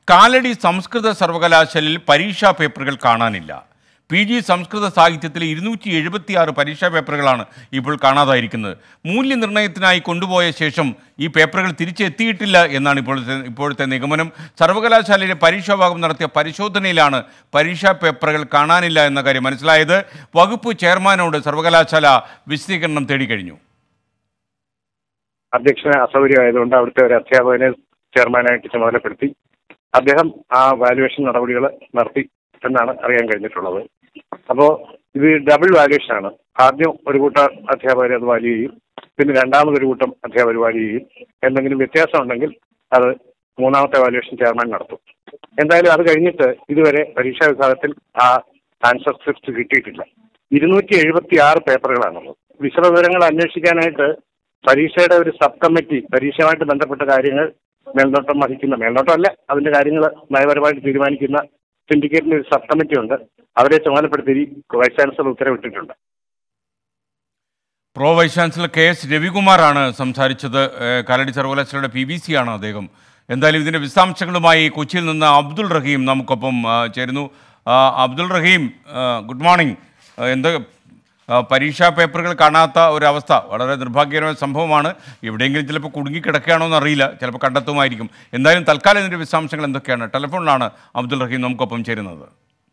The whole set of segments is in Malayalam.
കാലടി സംസ്കൃത സർവകലാശാലയിൽ പരീക്ഷാ പേപ്പറുകൾ കാണാനില്ല പി ജി സംസ്കൃത സാഹിത്യത്തിലെ ഇരുന്നൂറ്റി എഴുപത്തിയാറ് പരീക്ഷാ പേപ്പറുകളാണ് ഇപ്പോൾ കാണാതായിരിക്കുന്നത് മൂല്യനിർണ്ണയത്തിനായി കൊണ്ടുപോയ ശേഷം ഈ പേപ്പറുകൾ തിരിച്ചെത്തിയിട്ടില്ല എന്നാണ് ഇപ്പോഴത്തെ ഇപ്പോഴത്തെ നിഗമനം സർവകലാശാലയിലെ പരീക്ഷാ ഭാഗം നടത്തിയ പരിശോധനയിലാണ് പരീക്ഷാ പേപ്പറുകൾ കാണാനില്ല എന്ന കാര്യം മനസ്സിലായത് വകുപ്പ് ചെയർമാനോട് സർവകലാശാല വിശദീകരണം തേടിക്കഴിഞ്ഞു അധ്യക്ഷന് അസൗകര്യമായതുകൊണ്ട് അവിടുത്തെ ഒരു അധ്യാപകനെ ചെയർമാനായിട്ട് ചുമതലപ്പെടുത്തി അദ്ദേഹം ആ വാല്യുവേഷൻ നടപടികൾ നടത്തി എന്നാണ് അറിയാൻ കഴിഞ്ഞിട്ടുള്ളത് അപ്പോൾ ഇത് ഡബിൾ വാല്യുവേഷൻ ആണ് ആദ്യം ഒരു കൂട്ടം അധ്യാപകർ അത് വാല്യൂ ചെയ്യും പിന്നെ രണ്ടാമതൊരു കൂട്ടം അധ്യാപകർ വാല്യൂ ചെയ്യും എന്തെങ്കിലും വ്യത്യാസം ഉണ്ടെങ്കിൽ അത് മൂന്നാമത്തെ വാല്യുവേഷൻ ചെയർമാൻ നടത്തും എന്തായാലും അത് കഴിഞ്ഞിട്ട് ഇതുവരെ പരീക്ഷാ വിഭാഗത്തിൽ ആ ആൻസർ സ്ക്രിപ്റ്റ് കിട്ടിയിട്ടില്ല ഇരുന്നൂറ്റി എഴുപത്തി ആറ് പേപ്പറുകളാണുള്ളത് വിശദവിവരങ്ങൾ അന്വേഷിക്കാനായിട്ട് പരീക്ഷയുടെ ഒരു സബ് കമ്മിറ്റി പരീക്ഷയുമായിട്ട് ബന്ധപ്പെട്ട കാര്യങ്ങൾ മേൽനോട്ടം വഹിക്കുന്ന മേൽനോട്ടം അല്ല അതിന്റെ കാര്യങ്ങൾ നയപരമായിട്ട് തീരുമാനിക്കുന്ന സിൻഡിക്കേറ്റിന് ഒരു സബ് കമ്മിറ്റി ഉണ്ട് അവരെ ചുമതലപ്പെടുത്തി വൈസ് ചാൻസലർ ഉത്തരവിട്ടിട്ടുണ്ട് pro vice chancellor K S രവികുമാറാണ് സംസാരിച്ചത് ഏഹ് കാലടി സർവകലാശാലയുടെ പി ബി സി ആണ് അദ്ദേഹം എന്തായാലും ഇതിൻ്റെ വിശദാംശങ്ങളുമായി കൊച്ചിയിൽ നിന്ന് അബ്ദുൾ റഹീം നമുക്കൊപ്പം ആ, ചേരുന്നു ആ, അബ്ദുൾ റഹീം ആ, ഗുഡ് മോർണിംഗ് ആ, എന്ത് ആ, പരീക്ഷാ പേപ്പറുകൾ കാണാത്ത ഒരവസ്ഥ വളരെ നിർഭാഗ്യകരമായ സംഭവമാണ് എവിടെയെങ്കിലും ചിലപ്പോൾ കുടുങ്ങിക്കിടക്കുകയാണോ എന്ന് അറിയില്ല ചിലപ്പോൾ കണ്ടെത്തുമായിരിക്കും എന്തായാലും തൽക്കാലം ഇതിൻ്റെ വിശദാംശങ്ങൾ എന്തൊക്കെയാണ് ടെലിഫോണിലാണ് അബ്ദുൾ റഹീം നമുക്കൊപ്പം ചേരുന്നത്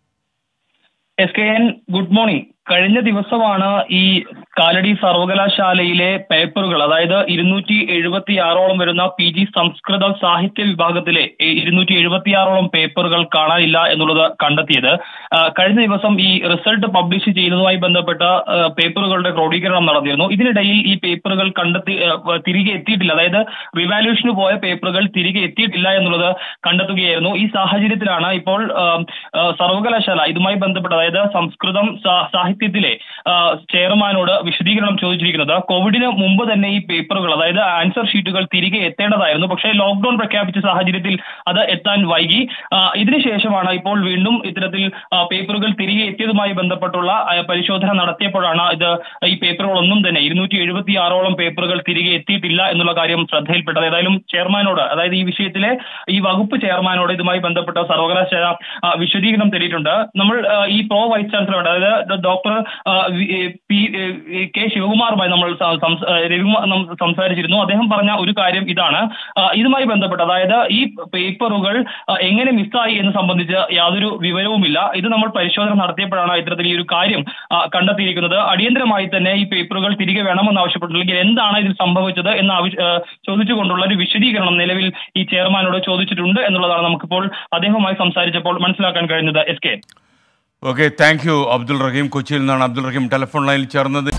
S K N good morning കഴിഞ്ഞ ദിവസമാണ് ഈ കാലടി സർവകലാശാലയിലെ പേപ്പറുകൾ അതായത് ഇരുന്നൂറ്റി എഴുപത്തി ആറോളം വരുന്ന പി ജി സംസ്കൃത സാഹിത്യ വിഭാഗത്തിലെ ഇരുന്നൂറ്റി എഴുപത്തി ആറോളം പേപ്പറുകൾ കാണാനില്ല എന്നുള്ളത് കണ്ടെത്തിയത് ആ, കഴിഞ്ഞ ദിവസം ഈ റിസൾട്ട് പബ്ലിഷ് ചെയ്യുന്നതുമായി ബന്ധപ്പെട്ട ആ, പേപ്പറുകളുടെ ക്രോഡീകരണം നടന്നിരുന്നു ഇതിനിടയിൽ ഈ പേപ്പറുകൾ കണ്ടെത്തി ആ, തിരികെ എത്തിയിട്ടില്ല അതായത് റിവാലുവേഷന് പോയ പേപ്പറുകൾ തിരികെ എത്തിയിട്ടില്ല എന്നുള്ളത് കണ്ടെത്തുകയായിരുന്നു ഈ സാഹചര്യത്തിലാണ് ഇപ്പോൾ ആ, ആ, സർവകലാശാല ഇതുമായി ബന്ധപ്പെട്ട അതായത് സംസ്കൃതം സാ- സാഹിത്യത്തിലെ ആ, ചെയർമാനോട് വിശദീകരണം ചോദിച്ചിരിക്കുന്നത് കോവിഡിന് മുമ്പ് തന്നെ ഈ പേപ്പറുകൾ അതായത് ആൻസർ ഷീറ്റുകൾ തിരികെ എത്തേണ്ടതായിരുന്നു പക്ഷേ ലോക്ക്ഡൌൺ പ്രഖ്യാപിച്ച സാഹചര്യത്തിൽ അത് എത്താൻ വൈകി ആ, ഇതിനുശേഷമാണ് ഇപ്പോൾ വീണ്ടും ഇത്തരത്തിൽ ആ, പേപ്പറുകൾ തിരികെ എത്തിയതുമായി ബന്ധപ്പെട്ടുള്ള ആ, പരിശോധന നടത്തിയപ്പോഴാണ് ഇത് ഈ പേപ്പറുകളൊന്നും തന്നെ ഇരുന്നൂറ്റി എഴുപത്തി ആറോളം പേപ്പറുകൾ തിരികെ എത്തിയിട്ടില്ല എന്നുള്ള കാര്യം ശ്രദ്ധയിൽപ്പെട്ടത് ഏതായാലും ചെയർമാനോട് അതായത് ഈ വിഷയത്തിലെ ഈ വകുപ്പ് ചെയർമാനോട് ഇതുമായി ബന്ധപ്പെട്ട സർവകലാശാല ആ, വിശദീകരണം തേടിയിട്ടുണ്ട് നമ്മൾ ആ, ഈ പ്രോ വൈസ് ചാൻസലർ അതായത് ഡോക്ടർ ആ, വി- ഏ, പി ഏ, ഏ, കെ ശിവകുമാറുമായി നമ്മൾ സ- സംസ- ഏ, രവികുമാർ നം- സംസാരിച്ചിരുന്നു അദ്ദേഹം പറഞ്ഞ ഒരു കാര്യം ഇതാണ് ആ, ഇതുമായി ബന്ധപ്പെട്ട് അതായത് ഈ പേപ്പറുകൾ ആ, എങ്ങനെ മിസ്സായി എന്ന് സംബന്ധിച്ച് യാതൊരു വിവരവുമില്ല ഇത് നമ്മൾ പരിശോധന നടത്തിയപ്പോഴാണ് ഇത്തരത്തിൽ ഈ ഒരു കാര്യം ആ, കണ്ടെത്തിയിരിക്കുന്നത് അടിയന്തരമായി തന്നെ ഈ പേപ്പറുകൾ തിരികെ വേണമെന്ന് ആവശ്യപ്പെട്ടില്ലെങ്കിൽ എന്താണ് ഇതിൽ സംഭവിച്ചത് എന്ന് ആവശ്യ- ആ, ചോദിച്ചുകൊണ്ടുള്ള ഒരു വിശദീകരണം നിലവിൽ ഈ ചെയർമാനോട് ചോദിച്ചിട്ടുണ്ട് എന്നുള്ളതാണ് നമുക്കിപ്പോൾ അദ്ദേഹവുമായി സംസാരിച്ചപ്പോൾ മനസ്സിലാക്കാൻ കഴിഞ്ഞത് S K okay thank you Abdul Rahim കൊച്ചിയിൽ നിന്നാണ് അബ്ദുൾ റഹീം ടെലിഫോൺ ലൈനിൽ ചേർന്നത്